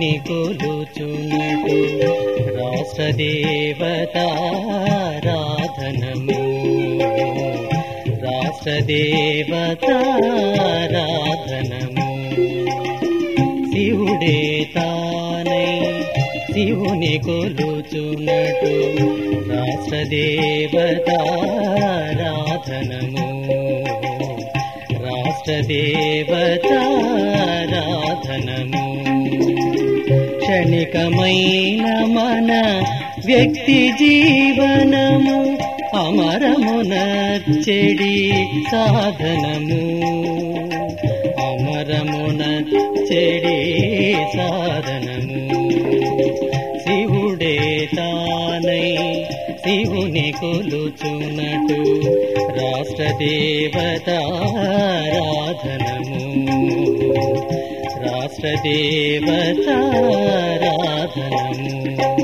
శివుని కొలుచున్నటు రాష్ట్ర దేవతారాధనము రాష్ట్ర దేవతారాధనము శివుడే తానై శివుని కొలుచున్నటు రాష్ట్ర దేవతారాధనము రాష్ట్ర దేవతారాధనము క్షణికమైన మన వ్యక్తి జీవనము అమరమున చెడి సాధనము అమరమున చెడి సాధనము శివుడే తానై శివుని కొలుచున్నటు రాష్ట్ర దేవతారాధనము రాష్ట్ర దేవతారాధనము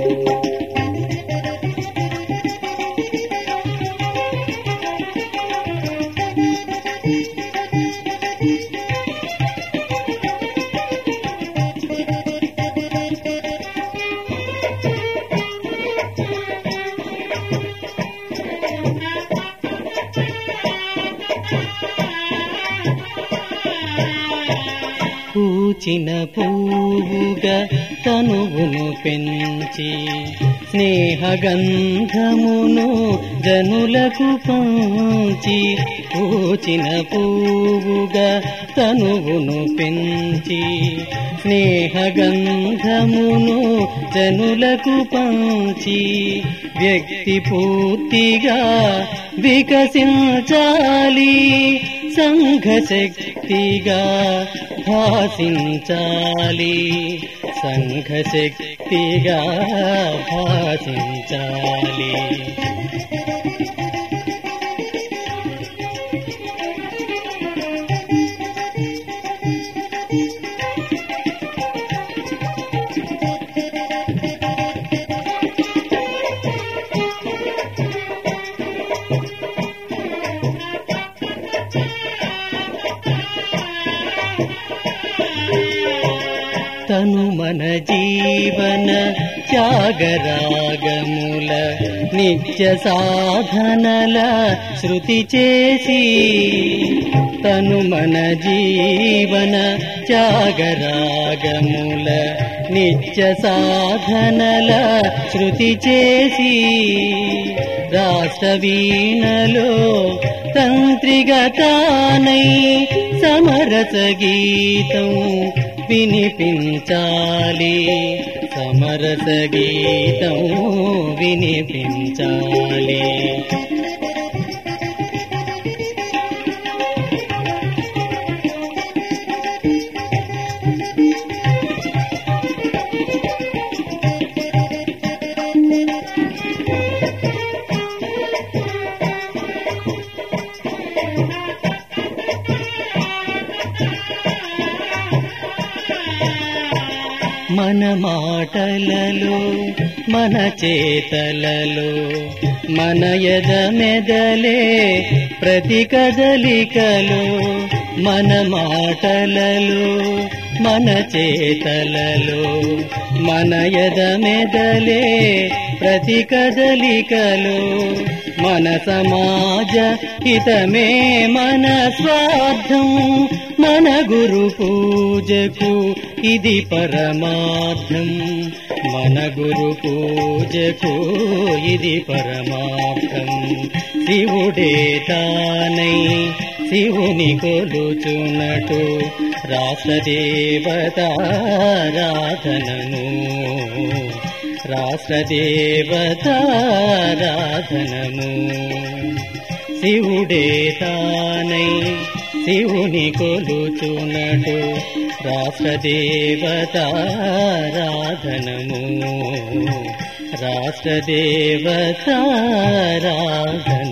పూచిన పువ్వుగా తనువును పెంచి స్నేహగంధమును జనులకు పంచి పూచిన పువ్వుగా తనువును పెంచి స్నేహగంధమును జనులకు పంచి వ్యక్తి పూర్తిగా వికసించాలి సంఘశక్తిగా భాసించాలి సంఘశక్తిగా భాసించాలి తను మన జీవన త్యాగరాగముల నిత్య సాధనల శృతి చేసి తను మన జీవన త్యాగరాగముల నిత్య సాధనల శృతి చేసి రాష్ట్ర వీణలో తంత్రిగతానై సమరస గీతం వినిపించాలి సమరస గీతం వినిపించాలి మన మాటలలో మన చేతలలో మన ఎద మెదలే ప్రతి కదలికలో మన మాటలలో మన చేతలలో మన ఎద మెదలే ప్రతి కదలికలో మన సమాజ హితమే మన స్వార్థం మన గురు పూజకు ఇది పరమార్థం మన గురు పూజకు ఇది పరమార్థం శివుడే తానై శివుని కొలుచున్నటు రాసదేవతారాధనము రాసదేవతారాధనము శివుడే తానై శివుని కొలుచున్నటు రాష్ట్రదేవతారాధనము రాష్ట్రదేవతారాధన